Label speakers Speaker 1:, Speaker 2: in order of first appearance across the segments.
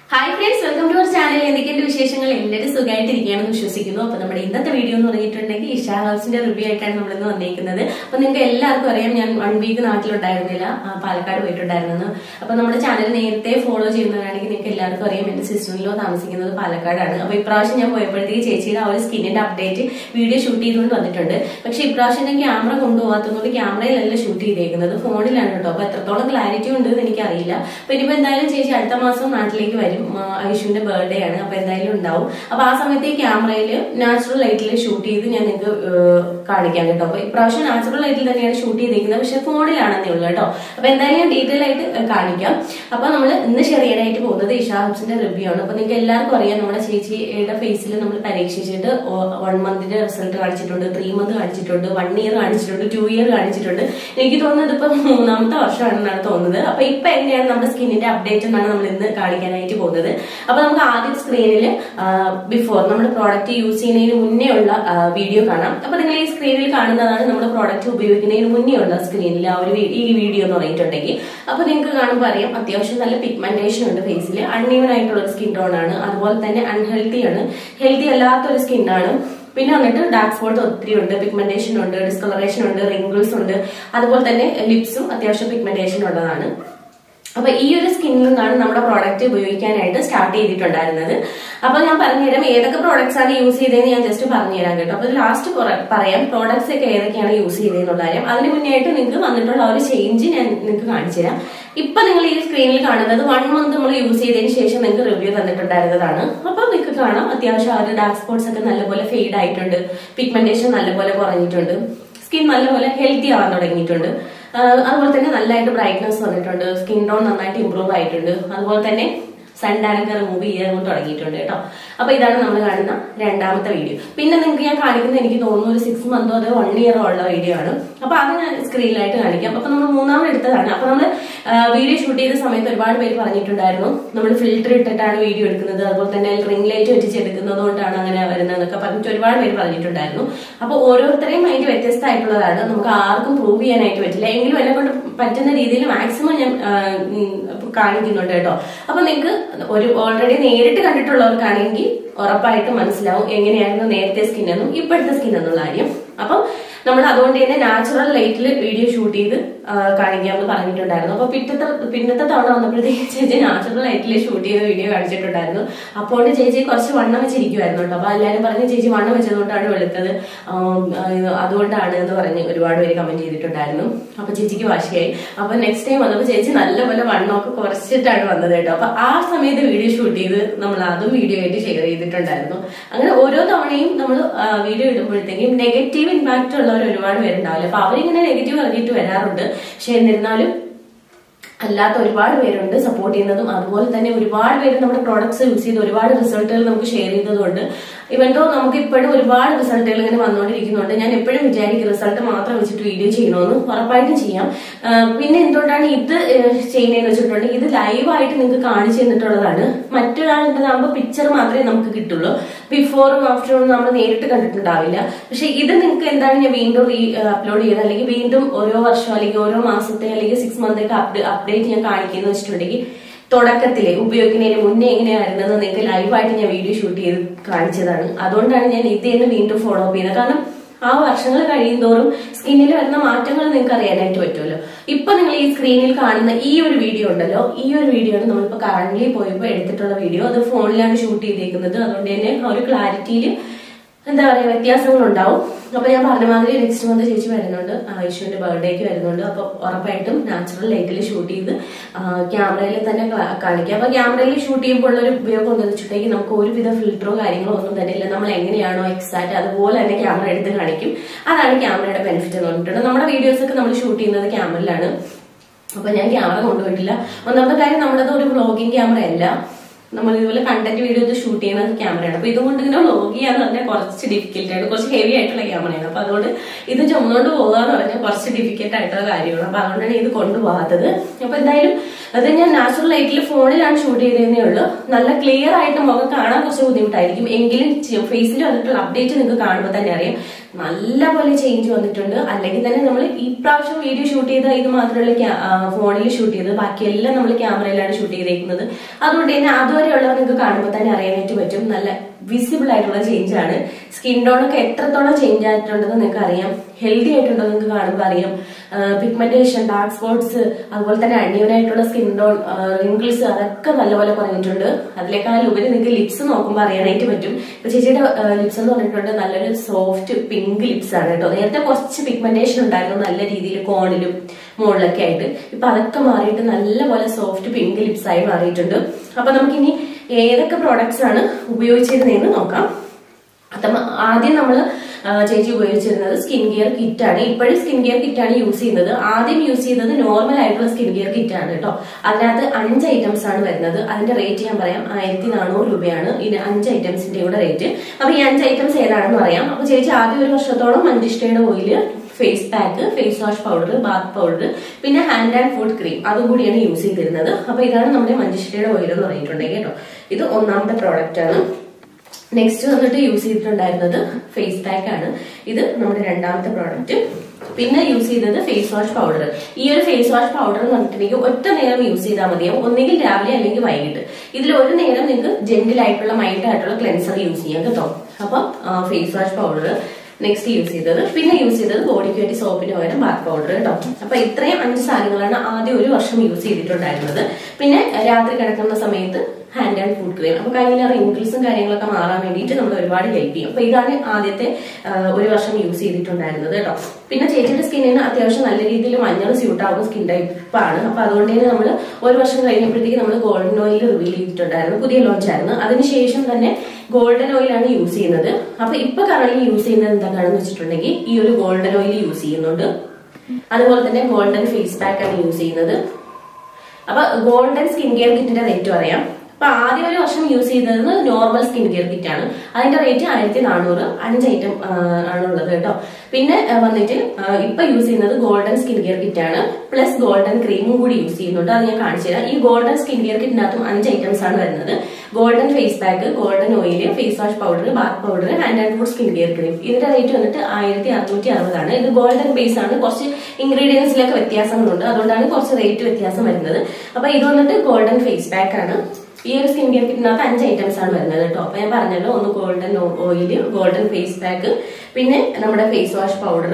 Speaker 1: hi friends welcome to our channel എന്തൊക്കെയുണ്ട് വിശേഷങ്ങൾ എല്ലാവരും സുഖമായിട്ടിരിക്കുകയാണെന്ന് വിശ്വസിക്കുന്നു അപ്പൊ നമ്മുടെ ഇന്നത്തെ വീഡിയോ എന്ന് പറഞ്ഞിട്ടുണ്ടെങ്കിൽ ഇഷാ ഹൗസിന്റെ റിവ്യൂ ആയിട്ടാണ് നമ്മൾ ഇന്ന് വന്നിരിക്കുന്നത് അപ്പൊ നിങ്ങൾക്ക് എല്ലാവർക്കും അറിയാം ഞാൻ വൺ വീക്ക് നാട്ടിലുണ്ടായിരുന്നില്ല ആ, പാലക്കാട് പോയിട്ടുണ്ടായിരുന്നു അപ്പൊ നമ്മുടെ ചാനൽ നേരത്തെ ഫോളോ ചെയ്യുന്നവരാണെങ്കിൽ നിങ്ങൾക്ക് എല്ലാവർക്കും അറിയാം എന്റെ സിസ്റ്ററിലോ താമസിക്കുന്നത് പാലക്കാടാണ് അപ്പൊ ഇപ്രാവശ്യം ഞാൻ പോയപ്പോഴത്തേക്ക് ചേച്ചിയുടെ ആ ഒരു സ്കിന്നിന്റെ അപ്ഡേറ്റ് വീഡിയോ ഷൂട്ട് ചെയ്തുകൊണ്ട് വന്നിട്ടുണ്ട് പക്ഷെ ഇപ്രാവശ്യം ഞാൻ ക്യാമറ കൊണ്ടുപോകാത്തതുകൊണ്ട് ക്യാമറയിലല്ല ഷൂട്ട് ചെയ്തേക്കുന്നത് ഫോണിലാണ് കേട്ടോ അപ്പൊ എത്രത്തോളം ക്ലാരിറ്റി ഉണ്ട് എന്ന് എനിക്കറിയില്ല അപ്പൊ ഇനിയിപ്പോ എന്തായാലും ചേച്ചി അടുത്ത മാസം നാട്ടിലേക്ക് വരും ആ, ഐഷുവിന്റെ ബർത്ത്ഡേ ആണ് അപ്പൊ എന്തായാലും ഉണ്ടാവും അപ്പൊ ആ സമയത്ത് ഈ ക്യാമറയിൽ നാച്ചുറൽ ലൈറ്റിൽ ഷൂട്ട് ചെയ്ത് ഞാൻ നിങ്ങൾക്ക് ഏഹ്, കാണിക്കാം കേട്ടോ അപ്പൊ ഇപ്രാവശ്യം നാച്ചുറൽ ലൈറ്റിൽ തന്നെയാണ് ഷൂട്ട് ചെയ്തിരിക്കുന്നത് പക്ഷെ ഫോണിലാണെന്നേ ഉള്ളൂ കേട്ടോ അപ്പൊ എന്തായാലും ഞാൻ ഡീറ്റെയിൽ ആയിട്ട് ഏഹ്, കാണിക്കാം അപ്പൊ നമ്മൾ ഇന്ന് ഷെയർ ചെയ്യാനായിട്ട് പോകുന്നത് ഇഷാ ഹബ്സിന്റെ റിവ്യൂ ആണ് അപ്പൊ നിങ്ങൾക്ക് എല്ലാവർക്കും അറിയാം നമ്മുടെ ചേച്ചിയുടെ ഫേസിൽ നമ്മൾ പരീക്ഷിച്ചിട്ട് വൺ മന്തിന്റെ റിസൾട്ട് കാണിച്ചിട്ടുണ്ട് ത്രീ മന്ത് കാണിച്ചിട്ടുണ്ട് വൺ ഇയർ കാണിച്ചിട്ടുണ്ട് ടു ഇയർ കാണിച്ചിട്ടുണ്ട് എനിക്ക് തോന്നുന്നത് ഇപ്പൊ മൂന്നാമത്തെ വർഷമാണെന്നാണ് തോന്നുന്നത് അപ്പൊ ഇപ്പൊ എങ്ങനെയാണ് നമ്മുടെ സ്കിന്നിന്റെ അപ്ഡേറ്റ് എന്നാണ് നമ്മൾ ഇന്ന് കാണിക്കാനായിട്ട് പോകുന്നത് അപ്പൊ നമുക്ക് ആദ്യം സ്ക്രീനിൽ ബിഫോർ നമ്മുടെ പ്രോഡക്റ്റ് യൂസ് ചെയ്യുന്നതിന് മുന്നേ ഉള്ള വീഡിയോ കാണാം അപ്പൊ നിങ്ങൾ ഈ സ്ക്രീനിൽ കാണുന്നതാണ് നമ്മുടെ പ്രോഡക്റ്റ് ഉപയോഗിക്കുന്നതിന് മുന്നേ ഉള്ള സ്ക്രീനിൽ ആ ഒരു വീ- ഈ വീഡിയോ എന്ന് പറഞ്ഞിട്ടുണ്ടെങ്കിൽ അപ്പൊ നിങ്ങൾക്ക് കാണുമ്പോൾ അറിയാം അത്യാവശ്യം നല്ല പിഗ്മെന്റേഷൻ ഉണ്ട് ഫേസിൽ അൺഈവൻ ആയിട്ടുള്ള ഒരു സ്കിൻ ടോൺ ആണ് അതുപോലെ തന്നെ അൺഹെൽത്തി ആണ് ഹെൽത്തി അല്ലാത്തൊരു സ്കിന്നാണ് പിന്നെ വന്നിട്ട് ഡാർക്ക് സ്പോട്ട് ഒത്തിരി ഉണ്ട് പിഗ്മെന്റേഷൻ ഉണ്ട് ഡിസ്കളറേഷൻ ഉണ്ട് റിങ്കിൾസ് ഉണ്ട് അതുപോലെ തന്നെ ലിപ്സും അത്യാവശ്യം പിഗ്മെന്റേഷൻ ഉള്ളതാണ് അപ്പൊ ഈ ഒരു സ്കിന്നിൽ നിന്നാണ് നമ്മുടെ പ്രോഡക്റ്റ് ഉപയോഗിക്കാനായിട്ട് സ്റ്റാർട്ട് ചെയ്തിട്ടുണ്ടായിരുന്നത് അപ്പൊ ഞാൻ പറഞ്ഞുതരാം ഏതൊക്കെ പ്രോഡക്ട്സ് ആണ് യൂസ് ചെയ്തതെന്ന് ഞാൻ ജസ്റ്റ് പറഞ്ഞുതരാം കേട്ടോ അപ്പൊ ലാസ്റ്റ് പറയാം പ്രോഡക്ട്സ് ഒക്കെ ഏതൊക്കെയാണ് യൂസ് ചെയ്തതെന്നുള്ള കാര്യം അതിന് മുന്നേ ആയിട്ട് നിങ്ങൾക്ക് വന്നിട്ടുള്ള ആ ഒരു ചേഞ്ച് ഞാൻ നിങ്ങൾക്ക് കാണിച്ചു തരാം ഇപ്പൊ നിങ്ങൾ ഈ സ്ക്രീനിൽ കാണുന്നത് വൺ മന്ത് നമ്മൾ യൂസ് ചെയ്തതിന് ശേഷം നിങ്ങൾക്ക് റിവ്യൂ തന്നിട്ടുണ്ടായിരുന്നതാണ് അപ്പൊ നിങ്ങൾക്ക് കാണാം അത്യാവശ്യം ആ ഒരു ഡാർക്ക് സ്പോട്ട്സ് ഒക്കെ നല്ലപോലെ ഫെയ്ഡ് ആയിട്ടുണ്ട് പിഗ്മെന്റേഷൻ നല്ലപോലെ കുറഞ്ഞിട്ടുണ്ട് സ്കിൻ നല്ലപോലെ ഹെൽത്തി ആവാൻ തുടങ്ങിയിട്ടുണ്ട് ആഹ് അതുപോലെ തന്നെ നല്ലതായിട്ട് ബ്രൈറ്റ്നസ് വന്നിട്ടുണ്ട് സ്കിൻ ടോൺ നന്നായിട്ട് ഇമ്പ്രൂവ് ആയിട്ടുണ്ട് അതുപോലെ തന്നെ സൺ ടാനൊക്കെ റിമൂവ് ചെയ്യാൻ തുടങ്ങിയിട്ടുണ്ട് കേട്ടോ അപ്പൊ ഇതാണ് നമ്മൾ കാണുന്ന രണ്ടാമത്തെ വീഡിയോ പിന്നെ നിങ്ങൾക്ക് ഞാൻ കാണിക്കുന്നത് എനിക്ക് തോന്നുന്നു ഒരു സിക്സ് മന്തോ അത് വൺ ഇയറോ ഉള്ള വീഡിയോ ആണ് അപ്പൊ അത് ഞാൻ സ്ക്രീനിലായിട്ട് കാണിക്കാം അപ്പൊ നമ്മൾ മൂന്നാമത് എടുത്തതാണ് അപ്പൊ നമ്മൾ വീഡിയോ ഷൂട്ട് ചെയ്ത സമയത്ത് ഒരുപാട് പേര് പറഞ്ഞിട്ടുണ്ടായിരുന്നു നമ്മൾ ഫിൽറ്റർ ഇട്ടിട്ടാണ് വീഡിയോ എടുക്കുന്നത് അതുപോലെ തന്നെ റിംഗ് ലൈറ്റ് വെച്ചിട്ട് എടുക്കുന്നത് കൊണ്ടാണ് അങ്ങനെ വരുന്നതെന്നൊക്കെ പറഞ്ഞിട്ട് ഒരുപാട് പേര് പറഞ്ഞിട്ടുണ്ടായിരുന്നു അപ്പൊ ഓരോരുത്തരെയും മൈൻഡ് വ്യത്യസ്തമായിട്ടുള്ളതാണ് നമുക്ക് ആർക്കും പ്രൂവ് ചെയ്യാനായിട്ട് പറ്റില്ല എങ്കിലും എന്നെ കൊണ്ട് പറ്റുന്ന രീതിയിൽ മാക്സിമം ഞാൻ ആ, ഉം, കാണിക്കുന്നുണ്ട് കേട്ടോ അപ്പൊ നിങ്ങൾക്ക് ഒരു ഓൾറെഡി നേരിട്ട് കണ്ടിട്ടുള്ളവർക്കാണെങ്കിൽ ഉറപ്പായിട്ട് മനസ്സിലാവും എങ്ങനെയായിരുന്നു നേരത്തെ സ്കിൻ എന്നും ഇപ്പോഴത്തെ സ്കിൻ എന്നുള്ള കാര്യം അപ്പം നമ്മൾ അതുകൊണ്ട് തന്നെ നാച്ചുറൽ ലൈറ്റിൽ വീഡിയോ ഷൂട്ട് ചെയ്ത് ആ, കാണിക്കാമെന്ന് പറഞ്ഞിട്ടുണ്ടായിരുന്നു അപ്പൊ പിറ്റത്തെ പിന്നത്തെ തവണ വന്നപ്പോഴത്തേക്ക് ചേച്ചി നാച്ചുറൽ ലൈറ്റിൽ ഷൂട്ട് ചെയ്ത വീഡിയോ കാണിച്ചിട്ടുണ്ടായിരുന്നു അപ്പോൾ ചേച്ചി കുറച്ച് വണ്ണം വെച്ചിരിക്കുമായിരുന്നു കേട്ടോ അപ്പൊ എല്ലാവരും പറഞ്ഞ് ചേച്ചി വണ്ണം വെച്ചതുകൊണ്ടാണ് വെളുത്തത് ആം, ആ, ഇത് അതുകൊണ്ടാണ് എന്ന് പറഞ്ഞ് ഒരുപാട് പേര് കമന്റ് ചെയ്തിട്ടുണ്ടായിരുന്നു അപ്പൊ ചേച്ചിക്ക് വാശിയായി അപ്പൊ നെക്സ്റ്റ് ടൈം വന്നപ്പോൾ ചേച്ചി നല്ലപോലെ വണ്ണമൊക്കെ കുറച്ചിട്ടാണ് വന്നത് കേട്ടോ അപ്പൊ ആ സമയത്ത് വീഡിയോ ഷൂട്ട് ചെയ്ത് നമ്മൾ അതും വീഡിയോ ആയിട്ട് ഷെയർ ചെയ്തിട്ടുണ്ടായിരുന്നു അങ്ങനെ ഓരോ തവണയും നമ്മൾ വീഡിയോ ഇടുമ്പോഴത്തേക്കും നെഗറ്റീവ് ഇമ്പാക്റ്റ് ഉള്ളവർ ഒരുപാട് പേരുണ്ടാവില്ല അപ്പൊ അവരിങ്ങനെ നെഗറ്റീവ് പറഞ്ഞിട്ട് വരാറുണ്ട് പക്ഷെ എന്നിരുന്നാലും അല്ലാത്ത ഒരുപാട് പേരുണ്ട് സപ്പോർട്ട് ചെയ്യുന്നതും അതുപോലെ തന്നെ ഒരുപാട് പേര് നമ്മുടെ പ്രോഡക്ട്സ് യൂസ് ചെയ്ത് ഒരുപാട് റിസൾട്ടുകൾ നമുക്ക് ഷെയർ ചെയ്തതുകൊണ്ട് ഇവൻറ്റോ നമുക്ക് ഇപ്പോഴും ഒരുപാട് റിസൾട്ടുകൾ ഇങ്ങനെ വന്നുകൊണ്ടിരിക്കുന്നുണ്ട് ഞാൻ എപ്പോഴും വിചാരിക്കും റിസൾട്ട് മാത്രം വെച്ചിട്ട് വീഡിയോ ചെയ്യണമെന്ന് ഉറപ്പായിട്ടും ചെയ്യാം ആ, പിന്നെ എന്തുകൊണ്ടാണ് ഇത് ഏഹ്, ചെയ്യുന്നതെന്ന് വെച്ചിട്ടുണ്ടെങ്കിൽ ഇത് ലൈവായിട്ട് നിങ്ങൾക്ക് കാണിച്ചു തന്നിട്ടുള്ളതാണ് മറ്റൊരാളുടേതാകുമ്പോൾ പിക്ചർ മാത്രമേ നമുക്ക് കിട്ടുള്ളൂ ബിഫോറും ആഫ്റ്ററും നമ്മൾ നേരിട്ട് കണ്ടിട്ടുണ്ടാവില്ല പക്ഷെ ഇത് നിങ്ങൾക്ക് എന്താണ് ഞാൻ വീണ്ടും റീ അപ്ലോഡ് ചെയ്ത് അല്ലെങ്കിൽ വീണ്ടും ഓരോ വർഷം അല്ലെങ്കിൽ ഓരോ മാസത്തെ അല്ലെങ്കിൽ സിക്സ് മന്തൊക്കെ അപ്ഡേറ്റ് ഞാൻ കാണിക്കുന്നത് വെച്ചിട്ടുണ്ടെങ്കിൽ തുടക്കത്തിലെ ഉപയോഗിക്കുന്നതിന് മുന്നേ എങ്ങനെയായിരുന്നെന്ന് നിങ്ങൾക്ക് ലൈവായിട്ട് ഞാൻ വീഡിയോ ഷൂട്ട് ചെയ്ത് കാണിച്ചതാണ് അതുകൊണ്ടാണ് ഞാൻ ഇത് തന്നെ വീണ്ടും ഫോളോ അപ്പ് ചെയ്തത് കാരണം ആ വർഷങ്ങൾ കഴിയുന്തോറും സ്കിന്നിൽ വരുന്ന മാറ്റങ്ങൾ നിങ്ങൾക്ക് അറിയാനായിട്ട് പറ്റുമല്ലോ ഇപ്പൊ നിങ്ങൾ ഈ സ്ക്രീനിൽ കാണുന്ന ഈ ഒരു വീഡിയോ ഉണ്ടല്ലോ ഈ ഒരു വീഡിയോ ആണ് നമ്മളിപ്പോ കറന്റ് പോയപ്പോ എടുത്തിട്ടുള്ള വീഡിയോ അത് ഫോണിലാണ് ഷൂട്ട് ചെയ്തേക്കുന്നത് അതുകൊണ്ട് തന്നെ ആ ഒരു ക്ലാരിറ്റിയിൽ എന്താ പറയാ വ്യത്യാസങ്ങൾ ഉണ്ടാവും അപ്പൊ ഞാൻ പറഞ്ഞ മാതിരി നെക്സ്റ്റ് മന്ത് ചേച്ചി വരുന്നുണ്ട് ഐഷുവിന്റെ ബർത്ത്ഡേക്ക് വരുന്നുണ്ട് അപ്പൊ ഉറപ്പായിട്ടും നാച്ചുറൽ ലൈറ്റിൽ ഷൂട്ട് ചെയ്ത് ക്യാമറയിൽ തന്നെ കാ- കാണിക്കാം അപ്പൊ ക്യാമറയിൽ ഷൂട്ട് ചെയ്യുമ്പോൾ ഉള്ള ഒരു ഉപയോഗം എന്താണെന്ന് വെച്ചിട്ടുണ്ടെങ്കിൽ നമുക്ക് ഒരുവിധ ഫിൽറ്ററോ കാര്യങ്ങളോ ഒന്നും തന്നെ ഇല്ല നമ്മൾ എങ്ങനെയാണോ എക്സാക്ട് അതുപോലെ തന്നെ ക്യാമറ എടുത്ത് കാണിക്കും അതാണ് ക്യാമറയുടെ ബെനിഫിറ്റ് എന്ന് പറഞ്ഞിട്ടുണ്ട് നമ്മുടെ വീഡിയോസ് ഒക്കെ നമ്മൾ ഷൂട്ട് ചെയ്യുന്നത് ക്യാമറയിലാണ് അപ്പൊ ഞാൻ ക്യാമറ കൊണ്ടുപോയിട്ടില്ല ഒന്നാമത്തെ കാര്യം നമ്മുടേത് ഒരു വ്ളോഗിങ് ക്യാമറ അല്ല നമ്മൾ ഇതുപോലെ കണ്ടന്റ് വീഡിയോ ഇത് ഷൂട്ട് ചെയ്യുന്ന ക്യാമറയാണ് അപ്പൊ ഇതുകൊണ്ട് ഇങ്ങനെ വ്ളോഗ് ചെയ്യാന്ന് പറഞ്ഞാൽ കുറച്ച് ഡിഫിക്കൽട്ട് ആണ് കുറച്ച് ഹെവി ആയിട്ടുള്ള ക്യാമറയാണ് അപ്പൊ അതുകൊണ്ട് ഇത് ചുമന്നുകൊണ്ട് പോകുക എന്ന് പറഞ്ഞാൽ കുറച്ച് ഡിഫിക്കൽട്ട് ആയിട്ടുള്ള കാര്യമാണ് അപ്പൊ അതുകൊണ്ടാണ് ഇത് കൊണ്ടുപോകാത്തത് അപ്പൊ എന്തായാലും അത് ഞാൻ നാച്ചുറൽ ലൈറ്റിൽ ഫോണിലാണ് ഷൂട്ട് ചെയ്തതേ ഉള്ളൂ നല്ല ക്ലിയർ ആയിട്ട് മുഖം കാണാൻ കുറച്ച് ബുദ്ധിമുട്ടായിരിക്കും എങ്കിലും ഫേസിൽ വന്നിട്ടുള്ള അപ്ഡേറ്റ് നിങ്ങൾക്ക് കാണുമ്പോൾ തന്നെ അറിയാം നല്ല പോലെ ചേഞ്ച് വന്നിട്ടുണ്ട് അല്ലെങ്കിൽ തന്നെ നമ്മൾ ഈ പ്രാവശ്യം വീഡിയോ ഷൂട്ട് ചെയ്ത ഇത് മാത്രമല്ല ഫോണിൽ ഷൂട്ട് ചെയ്തത് ബാക്കിയെല്ലാം നമ്മൾ ക്യാമറയിലാണ് ഷൂട്ട് ചെയ്തേക്കുന്നത് അതുകൊണ്ട് തന്നെ അതുവരെയുള്ളവർ നിങ്ങൾക്ക് കാണുമ്പോൾ തന്നെ അറിയാനായിട്ട് പറ്റും നല്ല വിസിബിൾ ആയിട്ടുള്ള ചേഞ്ച് ആണ് സ്കിൻ ടോൺ ഒക്കെ എത്രത്തോളം ചേഞ്ച് ആയിട്ടുണ്ടെന്ന് നിങ്ങൾക്ക് അറിയാം ഹെൽത്തി ആയിട്ടുണ്ടോ നിങ്ങൾക്ക് കാണുമ്പോൾ അറിയാം പിഗ്മെന്റേഷൻ ഡാർക്ക് സ്പോട്സ് അതുപോലെ തന്നെ അണിയനായിട്ടുള്ള സ്കിൻ ടോൺ റിങ്കിൾസ് അതൊക്കെ നല്ലപോലെ കുറഞ്ഞിട്ടുണ്ട് അതിനേക്കാൾ ഉപരി നിങ്ങൾക്ക് ലിപ്സ് നോക്കുമ്പോൾ അറിയാനായിട്ട് പറ്റും ഇപ്പൊ ചേച്ചിയുടെ ലിപ്സ് എന്ന് പറഞ്ഞിട്ടുണ്ട് നല്ലൊരു സോഫ്റ്റ് പിങ്ക് ലിപ്സ് ആണ് കേട്ടോ നേരത്തെ കുറച്ച് പിഗ്മെന്റേഷൻ ഉണ്ടായിരുന്നു നല്ല രീതിയിൽ കോണിലും മുകളിലൊക്കെ ആയിട്ട് ഇപ്പൊ അതൊക്കെ മാറിയിട്ട് നല്ലപോലെ സോഫ്റ്റ് പിങ്ക് ലിപ്സ് ആയി മാറിയിട്ടുണ്ട് അപ്പൊ നമുക്കിനി ഏതൊക്കെ പ്രോഡക്ട്സ് ആണ് ഉപയോഗിച്ചിരുന്നതെന്ന് നോക്കാം അപ്പം ആദ്യം നമ്മൾ ചേച്ചി ഉപയോഗിച്ചിരുന്നത് സ്കിൻ കെയർ കിറ്റ് ആണ് ഇപ്പോഴും സ്കിൻ കെയർ കിറ്റ് ആണ് യൂസ് ചെയ്യുന്നത് ആദ്യം യൂസ് ചെയ്തത് നോർമൽ ആയിട്ടുള്ള സ്കിൻ കെയർ കിറ്റ് ആണ് കേട്ടോ അതിനകത്ത് അഞ്ച് ഐറ്റംസ് ആണ് വരുന്നത് അതിന്റെ റേറ്റ് ഞാൻ പറയാം ആയിരത്തി നാനൂറ് രൂപയാണ് ഇതിന് അഞ്ച് ഐറ്റംസിന്റെ കൂടെ റേറ്റ് അപ്പൊ ഈ അഞ്ച് ഐറ്റംസ് ഏതാണെന്ന് പറയാം അപ്പൊ ചേച്ചി ആദ്യം ഒരു വർഷത്തോളം മഞ്ചിഷ്ടയുടെ oil face pack face wash powder bath powder പിന്നെ ഹാൻഡ് ആൻഡ് ഫുഡ് ക്രീം അതും കൂടിയാണ് യൂസ് ചെയ്തിരുന്നത് അപ്പൊ ഇതാണ് നമ്മുടെ മഞ്ചിഷ്ടയുടെ ഓയിൽ എന്ന് പറഞ്ഞിട്ടുണ്ടെങ്കിൽ കേട്ടോ ഇത് ഒന്നാമത്തെ പ്രോഡക്റ്റ് ആണ് നെക്സ്റ്റ് വന്നിട്ട് യൂസ് ചെയ്തിട്ടുണ്ടായിരുന്നത് ഫേസ് പാക്ക് ആണ് ഇത് നമ്മുടെ രണ്ടാമത്തെ പ്രോഡക്റ്റ് പിന്നെ യൂസ് ചെയ്തത് ഫേസ് വാഷ് പൗഡർ ഈ ഒരു ഫേസ് വാഷ് പൗഡർ എന്ന് പറഞ്ഞിട്ടുണ്ടെങ്കിൽ ഒറ്റ നേരം യൂസ് ചെയ്താൽ മതിയാവും ഒന്നുകിൽ രാവിലെ അല്ലെങ്കിൽ വൈകിട്ട് ഇതിൽ ഒരു നേരം നിങ്ങൾക്ക് ജെന്റിൽ ആയിട്ടുള്ള മൈൽഡ് ആയിട്ടുള്ള ക്ലെൻസർ യൂസ് ചെയ്യാം കേട്ടോ അപ്പം face wash powder next use ചെയ്തത് പിന്നെ യൂസ് ചെയ്തത് ബോഡിക്ക് വേണ്ടി സോപ്പിന് പകരം ബാത്ത് പൗഡർ കേട്ടോ അപ്പൊ ഇത്രയും അഞ്ച് സാധനങ്ങളാണ് ആദ്യം ഒരു വർഷം യൂസ് ചെയ്തിട്ടുണ്ടായിരുന്നത് പിന്നെ രാത്രി കിടക്കുന്ന സമയത്ത് ഹാൻഡ് ആൻഡ് ഫുഡ് ക്രീം അപ്പൊ കയ്യിലെ റിങ്കിൾസും കാര്യങ്ങളൊക്കെ മാറാൻ വേണ്ടിയിട്ട് നമ്മൾ ഒരുപാട് ഹെൽപ്പ് ചെയ്യും അപ്പൊ ഇതാണ് ആദ്യത്തെ ആ, ഒരു വർഷം യൂസ് ചെയ്തിട്ടുണ്ടായിരുന്നത് കേട്ടോ പിന്നെ ചേച്ചിയുടെ സ്കിന്നിന് അത്യാവശ്യം നല്ല രീതിയിൽ മഞ്ഞൾ സ്യൂട്ട് ആവുന്ന സ്കിൻ ടൈപ്പാണ് അപ്പൊ അതുകൊണ്ട് തന്നെ നമ്മൾ ഒരു വർഷം കഴിഞ്ഞപ്പോഴത്തേക്ക് നമ്മൾ ഗോൾഡൻ ഓയിൽ റിവീൽ ചെയ്തിട്ടുണ്ടായിരുന്നു പുതിയ ലോഞ്ച് ആയിരുന്നു അതിനുശേഷം തന്നെ ഗോൾഡൻ ഓയിലാണ് യൂസ് ചെയ്യുന്നത് അപ്പൊ ഇപ്പൊ കറന്റ് യൂസ് ചെയ്യുന്നത് എന്താണെന്ന് വെച്ചിട്ടുണ്ടെങ്കിൽ ഈ ഒരു ഗോൾഡൻ ഓയിൽ യൂസ് ചെയ്യുന്നുണ്ട് അതുപോലെ തന്നെ ഗോൾഡൻ ഫേസ് പാക്ക് ആണ് യൂസ് ചെയ്യുന്നത് അപ്പൊ ഗോൾഡൻ സ്കിൻ കെയർ കിറ്റിന്റെ റേറ്റ് പറയാം അപ്പൊ ആദ്യം ഒരു വർഷം യൂസ് ചെയ്തത് നോർമൽ സ്കിൻ കെയർ കിറ്റ് ആണ് അതിന്റെ റേറ്റ് ആയിരത്തി നാനൂറ് അഞ്ച് ഐറ്റം ആണുള്ളത് കേട്ടോ പിന്നെ ആ, വന്നിട്ട് ആ, ഇപ്പൊ യൂസ് ചെയ്യുന്നത് ഗോൾഡൻ സ്കിൻ കെയർ കിറ്റ് ആണ് പ്ലസ് ഗോൾഡൻ ക്രീമും കൂടി യൂസ് ചെയ്യുന്നുണ്ട് അത് ഞാൻ കാണിച്ചു തരാം ഈ ഗോൾഡൻ സ്കിൻ കെയർ കിറ്റിനകത്തും അഞ്ച് ഐറ്റംസ് ആണ് വരുന്നത് golden face pack golden oil face wash powder bath powder hand and foot skin care cream ഇതിന്റെ റേറ്റ് വന്നിട്ട് ആയിരത്തി അറുന്നൂറ്റി അറുപതാണ് ഇത് ഗോൾഡൻ ബേസ് ആണ് കുറച്ച് ഇൻഗ്രീഡിയൻസിലൊക്കെ വ്യത്യാസങ്ങളുണ്ട് അതുകൊണ്ടാണ് കുറച്ച് റേറ്റ് വ്യത്യാസം വരുന്നത് അപ്പൊ ഇത് വന്നിട്ട് ഗോൾഡൻ ഫേസ് പാക്ക് ആണ് ഈ ഒരു സ്കിൻ കെയർ കിറ്റിനകത്ത് അഞ്ച് ഐറ്റംസ് ആണ് വരുന്നത് കേട്ടോ അപ്പൊ ഞാൻ പറഞ്ഞല്ലോ ഒന്ന് golden oil golden face pack പിന്നെ നമ്മുടെ face wash powder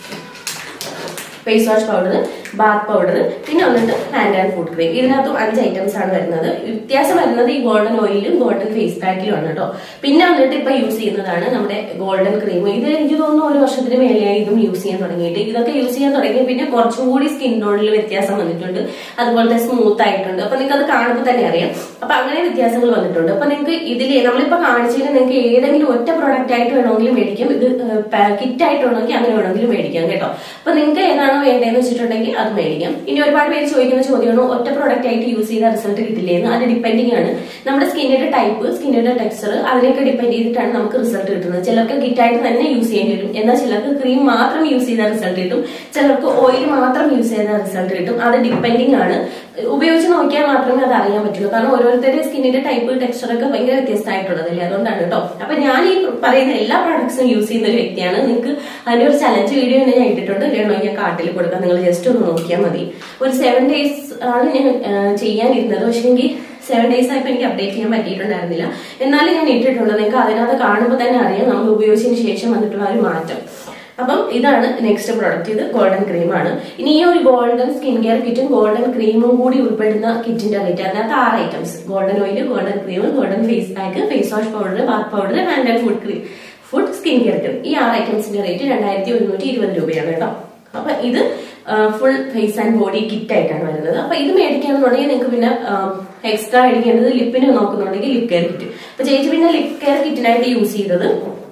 Speaker 1: face wash powder bath powder പിന്നെ വന്നിട്ട് ഹാൻഡ് ആൻഡ് ഫുഡ് ക്രീം ഇതിനകത്തും അഞ്ച് ഐറ്റംസ് ആണ് വരുന്നത് വ്യത്യാസം വരുന്നത് ഈ ഗോൾഡൻ ഓയിലും ഗോൾഡൻ ഫേസ് പാക്കിലും ആണ് കേട്ടോ പിന്നെ വന്നിട്ട് ഇപ്പൊ യൂസ് ചെയ്യുന്നതാണ് നമ്മുടെ ഗോൾഡൻ ക്രീം ഇത് എനിക്ക് തോന്നുന്നു ഒരു വർഷത്തിന് മേലെയായി ഇതും യൂസ് ചെയ്യാൻ തുടങ്ങിയിട്ട് ഇതൊക്കെ യൂസ് ചെയ്യാൻ തുടങ്ങി പിന്നെ കുറച്ചും കൂടി സ്കിൻ ടോണിൽ വ്യത്യാസം വന്നിട്ടുണ്ട് അതുപോലെ സ്മൂത്ത് ആയിട്ടുണ്ട് അപ്പൊ നിങ്ങൾക്ക് അത് കാണുമ്പോൾ തന്നെ അറിയാം അപ്പൊ അങ്ങനെ വ്യത്യാസങ്ങൾ വന്നിട്ടുണ്ട് അപ്പൊ നിങ്ങൾക്ക് ഇതിൽ നമ്മളിപ്പോ കാണിച്ചതിൽ നിങ്ങൾക്ക് ഏതെങ്കിലും ഒറ്റ പ്രോഡക്റ്റ് ആയിട്ട് വേണമെങ്കിലും മേടിക്കാം ഇത് കിറ്റ് ആയിട്ട് വേണമെങ്കിൽ അങ്ങനെ വേണമെങ്കിലും മേടിക്കാം കേട്ടോ അപ്പൊ നിങ്ങൾക്ക് ഏതാണോ വേണ്ടതെന്ന് വെച്ചിട്ടുണ്ടെങ്കിൽ അത് മേടിക്കാം ഇനി ഒരുപാട് പേര് ചോദിക്കുന്ന ചോദ്യമാണ് ഒറ്റ പ്രോഡക്റ്റ് ആയിട്ട് യൂസ് ചെയ്ത റിസൾട്ട് കിട്ടില്ലേ എന്ന് അത് ഡിപ്പെൻഡിങ് ആണ് നമ്മുടെ സ്കിന്നിന്റെ ടൈപ്പ് സ്കിന്നിന്റെ ടെക്സ്ചർ അതിനൊക്കെ ഡിപ്പെൻഡ് ചെയ്തിട്ടാണ് നമുക്ക് റിസൾട്ട് കിട്ടുന്നത് ചിലർക്ക് കിറ്റായിട്ട് തന്നെ യൂസ് ചെയ്യേണ്ടി വരും എന്നാൽ ചിലർക്ക് ക്രീം മാത്രം യൂസ് ചെയ്ത റിസൾട്ട് കിട്ടും ചിലർക്ക് ഓയിൽ മാത്രം യൂസ് ചെയ്ത റിസൾട്ട് കിട്ടും അത് ഡിപ്പെൻഡിങ് ആണ് ഉപയോഗിച്ച് നോക്കിയാൽ മാത്രമേ അത് അറിയാൻ പറ്റുള്ളൂ കാരണം ഓരോരുത്തരുടെ സ്കിന്നിന്റെ ടൈപ്പ് ടെക്സ്ചർ ഒക്കെ ഭയങ്കര വ്യത്യസ്തമായിട്ടുള്ളതല്ലേ അതുകൊണ്ടാണ് കേട്ടോ അപ്പൊ ഞാൻ ഈ പറയുന്ന എല്ലാ പ്രോഡക്ട്സും യൂസ് ചെയ്യുന്ന ഒരു വ്യക്തിയാണ് നിങ്ങൾക്ക് അതിന്റെ ഒരു ചലഞ്ച് വീഡിയോ തന്നെ ഞാൻ ഇട്ടിട്ടുണ്ട് വേണമെങ്കിൽ ഞാൻ കാട്ടിൽ കൊടുക്കാം നിങ്ങൾ ജസ്റ്റ് ഒന്ന് നോക്കിയാൽ മതി ഒരു സെവൻ ഡേയ്സ് ആണ് ഞാൻ ആ, ചെയ്യാനിരുന്നത് പക്ഷേങ്കിൽ സെവൻ ഡേയ്സ് ആയപ്പോൾ എനിക്ക് അപ്ഡേറ്റ് ചെയ്യാൻ പറ്റിയിട്ടുണ്ടായിരുന്നില്ല എന്നാലും ഞാൻ ഇട്ടിട്ടുണ്ട് നിങ്ങൾക്ക് അതിനകത്ത് കാണുമ്പോൾ തന്നെ അറിയാം നമ്മൾ ഉപയോഗിച്ചതിന് ശേഷം വന്നിട്ടുള്ള ആ ഒരു മാറ്റം അപ്പം ഇതാണ് നെക്സ്റ്റ് പ്രോഡക്റ്റ് ഇത് ഗോൾഡൻ ക്രീമാണ് ഇനി ഈ ഒരു ഗോൾഡൻ സ്കിൻ കെയർ കിറ്റും ഗോൾഡൻ ക്രീമും കൂടി ഉൾപ്പെടുന്ന കിറ്റിന്റെ റേറ്റ് അതിനകത്ത് ആറ് items golden oil golden cream golden face pack face wash powder bath powder hand and foot cream foot skin care cream ഈ ആറ് ഐറ്റംസിന്റെ റേറ്റ് രണ്ടായിരത്തി ഒരുന്നൂറ്റി ഇരുപത് രൂപയാണ് കേട്ടോ അപ്പൊ ഇത് full face and body kit ആയിട്ടാണ് വരുന്നത് അപ്പൊ ഇത് മേടിക്കുകയാണെന്നുണ്ടെങ്കിൽ നിങ്ങൾക്ക് പിന്നെ എക്സ്ട്രാ മേടിക്കേണ്ടത് ലിപ്പിന് നോക്കുന്നുണ്ടെങ്കിൽ ലിപ് കെയർ കിറ്റ് അപ്പൊ ചേച്ചി പിന്നെ ലിപ് കെയർ കിറ്റിനായിട്ട് യൂസ് ചെയ്തത്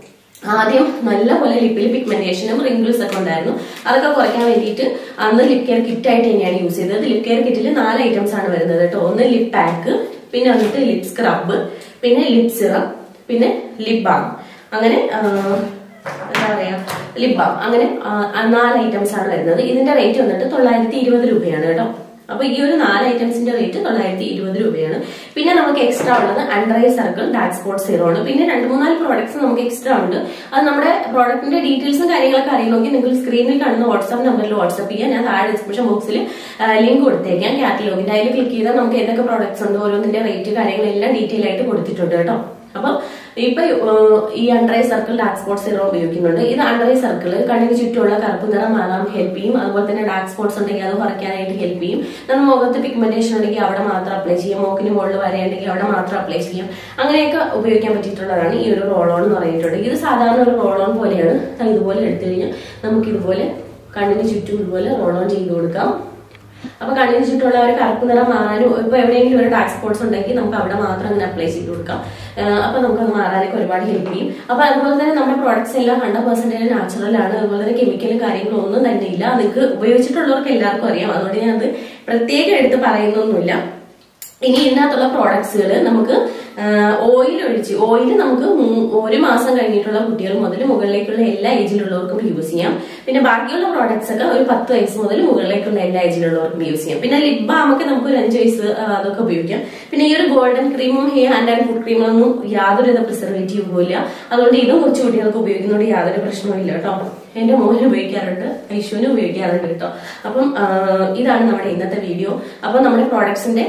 Speaker 1: ആദ്യം നല്ലപോലെ ലിപ്പിൽ പിഗ്മെന്റേഷനും റിങ്കിൾസ് ഒക്കെ ഉണ്ടായിരുന്നു അതൊക്കെ കുറയ്ക്കാൻ വേണ്ടിയിട്ട് അന്ന് ലിപ് കെയർ കിറ്റ് ആയിട്ട് തന്നെയാണ് യൂസ് ചെയ്തത് ലിപ് കെയർ കിറ്റിൽ നാല് ഐറ്റംസ് ആണ് വരുന്നത് കേട്ടോ ഒന്ന് ലിപ് പാക്ക് പിന്നെ വന്നിട്ട് ലിപ് സ്ക്രബ് പിന്നെ ലിപ് സിറം പിന്നെ ലിപ് ബാം അങ്ങനെ ആ, എന്താ പറയാ ലിപ് ബാം അങ്ങനെ ആ, ആ നാല് ഐറ്റംസ് ആണ് വരുന്നത് ഇതിന്റെ റേറ്റ് വന്നിട്ട് തൊള്ളായിരത്തി ഇരുപത് രൂപയാണ് കേട്ടോ അപ്പൊ ഈ ഒരു നാല് ഐറ്റംസിന്റെ റേറ്റ് തൊള്ളായിരത്തി ഇരുപത് രൂപയാണ് പിന്നെ നമുക്ക് എക്സ്ട്രാ ഉള്ളത് under eye circle dark spot zero ആണ് പിന്നെ രണ്ട് മൂന്നാല് പ്രോഡക്ട്സ് നമുക്ക് എക്സ്ട്രാ ഉണ്ട് അത് നമ്മുടെ പ്രോഡക്റ്റിന്റെ ഡീറ്റെയിൽസും കാര്യങ്ങളൊക്കെ അറിയണമെങ്കിൽ നിങ്ങൾ സ്ക്രീനിൽ കാണുന്ന വാട്സ്ആപ്പ് നമ്പറിൽ വാട്സ്ആപ്പ് ചെയ്യാം ഞാൻ താഴെ ഡിസ്ക്രിപ്ഷൻ ബോക്സിൽ ലിങ്ക് കൊടുത്തേക്കാം കാറ്റലോഗിന്റെ അതിൽ ക്ലിക്ക് ചെയ്താൽ നമുക്ക് ഏതൊക്കെ പ്രോഡക്ട്സ് ഉണ്ട് ഓരോന്നിന്റെ റേറ്റ് കാര്യങ്ങളെല്ലാം ഡീറ്റെയിൽ ആയിട്ട് കൊടുത്തിട്ടുണ്ട് കേട്ടോ അപ്പൊ ഇപ്പൊ ഏഹ്, ഈ under eye circle dark spot zero ഉപയോഗിക്കുന്നുണ്ട് ഇത് അണ്ടറൈ സർക്കിൾ കണ്ണിന് ചുറ്റുമുള്ള കറുപ്പ് നിറം മാറാൻ ഹെൽപ്പ് ചെയ്യും അതുപോലെ തന്നെ ഡാർക്ക് സ്പോട്ട്സ് ഉണ്ടെങ്കിൽ അത് കുറയ്ക്കാനായിട്ട് ഹെൽപ്പ് ചെയ്യും നമ്മൾ മുഖത്ത് പിഗ്മെന്റേഷൻ ഉണ്ടെങ്കിൽ അവിടെ മാത്രം അപ്ലൈ ചെയ്യാം മൂക്കിന് മുകളിൽ വരെയുണ്ടെങ്കിൽ അവിടെ മാത്രം അപ്ലൈ ചെയ്യാം അങ്ങനെയൊക്കെ ഉപയോഗിക്കാൻ പറ്റിയിട്ടുള്ളതാണ് ഈ ഒരു റോൾ ഓൺ എന്ന് പറഞ്ഞിട്ടുണ്ട് ഇത് സാധാരണ ഒരു റോൾ ഓൺ പോലെയാണ് ദാ ഇതുപോലെ എടുത്തു കഴിഞ്ഞാൽ നമുക്ക് ഇതുപോലെ കണ്ണിന് ചുറ്റും ഇതുപോലെ റോൾ ഓൺ ചെയ്ത് കൊടുക്കാം അപ്പൊ കണ്ണിന് ചുറ്റുമുള്ള ഒരു കറുപ്പ് നിറം മാറാനും ഇപ്പൊ എവിടെയെങ്കിലും ഒരു ഡാർക്ക് സ്പോട്ട്സ് ഉണ്ടെങ്കിൽ നമുക്ക് അവിടെ മാത്രം അങ്ങനെ അപ്ലൈ ചെയ്ത് കൊടുക്കാം ആഹ് അപ്പൊ നമുക്ക് അത് മാറാനൊക്കെ ഒരുപാട് ഹെൽപ്പ് ചെയ്യും അപ്പൊ അതുപോലെ തന്നെ നമ്മുടെ പ്രോഡക്ട്സ് എല്ലാം ഹൺഡ്രഡ് പെർസെന്റേജ് നാച്ചുറൽ ആണ് അതുപോലെ തന്നെ കെമിക്കലും കാര്യങ്ങളും ഒന്നും തന്നെ ഇല്ല നിങ്ങൾക്ക് ഉപയോഗിച്ചിട്ടുള്ളവർക്ക് എല്ലാവർക്കും അറിയാം അതുകൊണ്ട് ഞാൻ അത് പ്രത്യേകം എടുത്ത് പറയുന്നൊന്നുമില്ല ഇനി ഇതിനകത്തുള്ള പ്രോഡക്ട്സുകൾ നമുക്ക് ഓയിൽ ഒഴിച്ച് ഓയിൽ നമുക്ക് മൂ- ഒരു മാസം കഴിഞ്ഞിട്ടുള്ള കുട്ടികൾ മുതൽ മുകളിലേക്കുള്ള എല്ലാ ഏജിലുള്ളവർക്കും യൂസ് ചെയ്യാം പിന്നെ ബാക്കിയുള്ള പ്രോഡക്ട്സ് ഒക്കെ ഒരു പത്ത് വയസ്സ് മുതൽ മുകളിലേക്കുള്ള എല്ലാ ഏജിലുള്ളവർക്കും യൂസ് ചെയ്യാം പിന്നെ ലിപ് ബാമൊക്കെ നമുക്ക് ഒരു അഞ്ച് വയസ്സ് ആ, അതൊക്കെ ഉപയോഗിക്കാം പിന്നെ ഈ ഒരു ഗോൾഡൻ ക്രീമും ഹെയർ ഹാൻഡ് ആൻഡ് ഫുഡ് ക്രീമൊന്നും യാതൊരുവിധ പ്രിസർവേറ്റീവും ഇല്ല അതുകൊണ്ട് ഇതും കൊച്ചു കുട്ടികൾക്ക് ഉപയോഗിക്കുന്നതുകൊണ്ട് യാതൊരു പ്രശ്നവും ഇല്ല കേട്ടോ എന്റെ മോന് ഉപയോഗിക്കാറുണ്ട് ഐശുവിനും ഉപയോഗിക്കാറുണ്ട് കേട്ടോ അപ്പം ആ, ഇതാണ് നമ്മുടെ ഇന്നത്തെ വീഡിയോ അപ്പൊ നമ്മുടെ പ്രോഡക്ട്സിന്റെ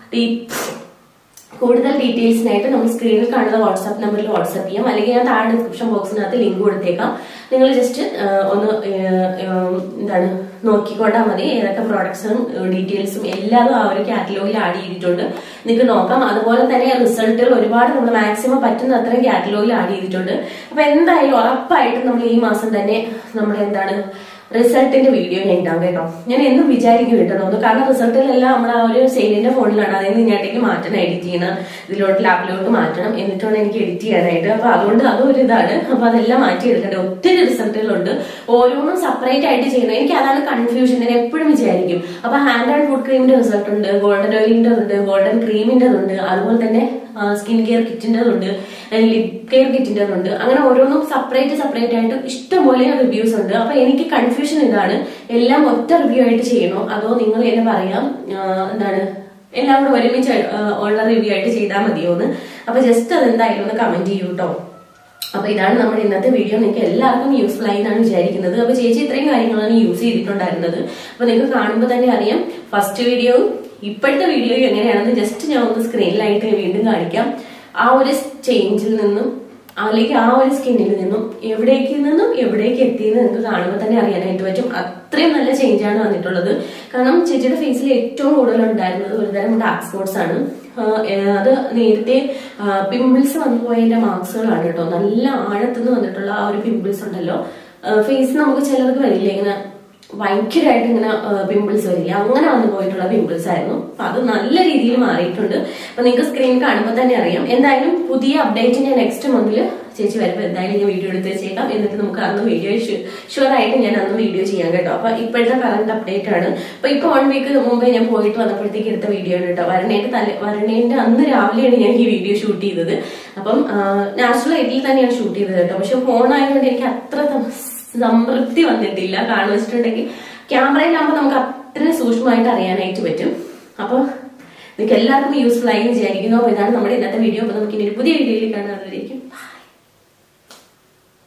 Speaker 1: കൂടുതൽ ഡീറ്റെയിൽസിനായിട്ട് നമ്മൾ സ്ക്രീനിൽ കാണുന്ന വാട്സാപ്പ് നമ്പറിൽ വാട്സാപ്പ് ചെയ്യാം അല്ലെങ്കിൽ ഞാൻ താഴെ ഡിസ്ക്രിപ്ഷൻ ബോക്സിനകത്ത് ലിങ്ക് കൊടുത്തേക്കാം നിങ്ങൾ ജസ്റ്റ് ഒന്ന് ഏഹ്, ഏഹ്, എന്താണ് നോക്കിക്കൊണ്ടാൽ മതി ഏതൊക്കെ പ്രോഡക്ട്സും ഡീറ്റെയിൽസും എല്ലാതും ആ ഒരു കാറ്റലോഗിൽ ആഡ് ചെയ്തിട്ടുണ്ട് നിങ്ങൾക്ക് നോക്കാം അതുപോലെ തന്നെ റിസൾട്ടുകൾ ഒരുപാട് നമ്മൾ മാക്സിമം പറ്റുന്ന അത്രയും കാറ്റലോഗിൽ ആഡ് ചെയ്തിട്ടുണ്ട് അപ്പൊ എന്തായാലും ഉറപ്പായിട്ടും നമ്മൾ ഈ മാസം തന്നെ നമ്മൾ എന്താണ് റിസൾട്ടിന്റെ വീഡിയോ ഞാൻ ഇടാം കേട്ടോ ഞാൻ എന്നും വിചാരിക്കും ഇട്ടണമെന്ന് കാരണം റിസൾട്ടിലെല്ലാം നമ്മൾ ആ ഒരു സെയിലിന്റെ ഫോണിലാണ് അതായത് ഇങ്ങോട്ടേക്ക് മാറ്റണം എഡിറ്റ് ചെയ്യണം ഇതിലോട്ട് ലാപ്പിലോട്ട് മാറ്റണം എന്നിട്ടാണ് എനിക്ക് എഡിറ്റ് ചെയ്യാനായിട്ട് അപ്പൊ അതുകൊണ്ട് അതും ഒരു ഇതാണ് അപ്പൊ അതെല്ലാം മാറ്റി എടുക്കേണ്ടത് ഒത്തിരി റിസൾട്ടുകളുണ്ട് ഓരോന്നും സെപ്പറേറ്റ് ആയിട്ട് ചെയ്യണം എനിക്ക് അതാണ് കൺഫ്യൂഷൻ ഞാൻ എപ്പോഴും വിചാരിക്കും അപ്പൊ ഹാൻഡ് ആൻഡ് ഫുഡ് ക്രീമിന്റെ റിസൾട്ട് ഉണ്ട് ഗോൾഡൻ ഓയിലിന്റെ ഉണ്ട് ഗോൾഡൻ ക്രീമിന്റെ ഉണ്ട് അതുപോലെ തന്നെ സ്കിൻ കെയർ കിറ്റിന്റെ ഉണ്ട് ലിപ് കെയർ കിറ്റിന്റെ ഉണ്ട് അങ്ങനെ ഓരോന്നും സെപ്പറേറ്റ് സെപ്പറേറ്റ് ആയിട്ട് ഇഷ്ടംപോലെ റിവ്യൂസ് ഉണ്ട് അപ്പൊ എനിക്ക് കൺഫ്യൂഷൻ ഇതാണ് എല്ലാം ഒറ്റ റിവ്യൂ ആയിട്ട് ചെയ്യണോ അതോ നിങ്ങൾ എന്നെ പറയാം ആ, എന്താണ് എല്ലാം കൂടെ ഒരുമിച്ച് ആ, ഉള്ള റിവ്യൂ ആയിട്ട് ചെയ്താൽ മതിയോ എന്ന് അപ്പൊ ജസ്റ്റ് അത് എന്തായാലും ഒന്ന് കമന്റ് ചെയ്യൂ കേട്ടോ അപ്പൊ ഇതാണ് നമ്മുടെ ഇന്നത്തെ വീഡിയോ നിങ്ങൾക്ക് എല്ലാവർക്കും യൂസ്ഫുൾ ആയി എന്നാണ് വിചാരിക്കുന്നത് അപ്പൊ ചേച്ചി ഇത്രയും കാര്യങ്ങളാണ് യൂസ് ചെയ്തിട്ടുണ്ടായിരുന്നത് അപ്പൊ നിങ്ങൾക്ക് കാണുമ്പോൾ തന്നെ അറിയാം ഫസ്റ്റ് വീഡിയോ ഇപ്പോഴത്തെ വീഡിയോ എങ്ങനെയാണെന്ന് ജസ്റ്റ് ഞാൻ ഒന്ന് സ്ക്രീനിലായിട്ട് വീണ്ടും കാണിക്കാം ആ ഒരു ചേഞ്ചിൽ നിന്നും അല്ലെങ്കിൽ ആ ഒരു സ്കിന്നിൽ നിന്നും എവിടേക്ക് നിന്നും എവിടേക്ക് എത്തിയെന്ന് നിങ്ങൾക്ക് കാണുമ്പോൾ തന്നെ അറിയാനായിട്ട് പറ്റും അത്രയും നല്ല ചേഞ്ചാണ് വന്നിട്ടുള്ളത് കാരണം ചേച്ചിയുടെ ഫേസിൽ ഏറ്റവും കൂടുതൽ ഉണ്ടായിരുന്നത് ഒരുതരം ഡാർക്ക് സ്പോട്ട്സ് ആണ് ആഹ് ഏഹ് അത് നേരത്തെ പിമ്പിൾസ് വന്നു പോയതിന്റെ മാർക്സുകളാണ് കേട്ടോ നല്ല ആഴത്തുനിന്ന് വന്നിട്ടുള്ള ആ ഒരു പിമ്പിൾസ് ഉണ്ടല്ലോ ഫേസ് നമുക്ക് ചിലർക്ക് വരില്ല ഇങ്ങനെ ഭയങ്കരമായിട്ട് ഇങ്ങനെ പിമ്പിൾസ് വരില്ല അങ്ങനെ വന്നു പോയിട്ടുള്ള പിമ്പിൾസ് ആയിരുന്നു അപ്പൊ അത് നല്ല രീതിയിൽ മാറിയിട്ടുണ്ട് അപ്പൊ നിങ്ങൾക്ക് സ്ക്രീൻ കാണുമ്പോൾ തന്നെ അറിയാം എന്തായാലും പുതിയ അപ്ഡേറ്റ് ഞാൻ നെക്സ്റ്റ് മന്തിൽ ചേച്ചി വരുമ്പോൾ എന്തായാലും ഞാൻ വീഡിയോ എടുത്ത് വെച്ചേക്കാം എന്നിട്ട് നമുക്ക് അന്ന് വീഡിയോ ഷുവർ ആയിട്ട് ഞാൻ അന്ന് വീഡിയോ ചെയ്യാം കേട്ടോ അപ്പൊ ഇപ്പോഴത്തെ കറണ്ട് അപ്ഡേറ്റ് ആണ് അപ്പൊ ഇപ്പൊ വൺ വീക്ക് മുമ്പേ ഞാൻ പോയിട്ട് വന്നപ്പോഴത്തേക്ക് എടുത്ത വീഡിയോ ആണ് കേട്ടോ വരണേന്റെ തല വരണേന്റെ അന്ന് രാവിലെയാണ് ഞാൻ ഈ വീഡിയോ ഷൂട്ട് ചെയ്തത് അപ്പം നാച്ചുറൽ ലൈറ്റിൽ തന്നെയാണ് ഷൂട്ട് ചെയ്തത് കേട്ടോ പക്ഷെ ഫോൺ ആയതുകൊണ്ട് എനിക്ക് അത്ര ത- സംതൃപ്തി വന്നിട്ടില്ല കാരണം വെച്ചിട്ടുണ്ടെങ്കിൽ ക്യാമറയിലാകുമ്പോൾ നമുക്ക് അത്രയും സൂക്ഷ്മമായിട്ട് അറിയാനായിട്ട് പറ്റും അപ്പൊ നിങ്ങൾക്ക് എല്ലാവർക്കും യൂസ്ഫുൾ ആയി എന്ന് വിചാരിക്കുന്നു അപ്പൊ ഇതാണ് നമ്മുടെ ഇന്നത്തെ വീഡിയോ അപ്പൊ നമുക്ക് ഇനി ഒരു പുതിയ വീഡിയോയിൽ കാണാൻ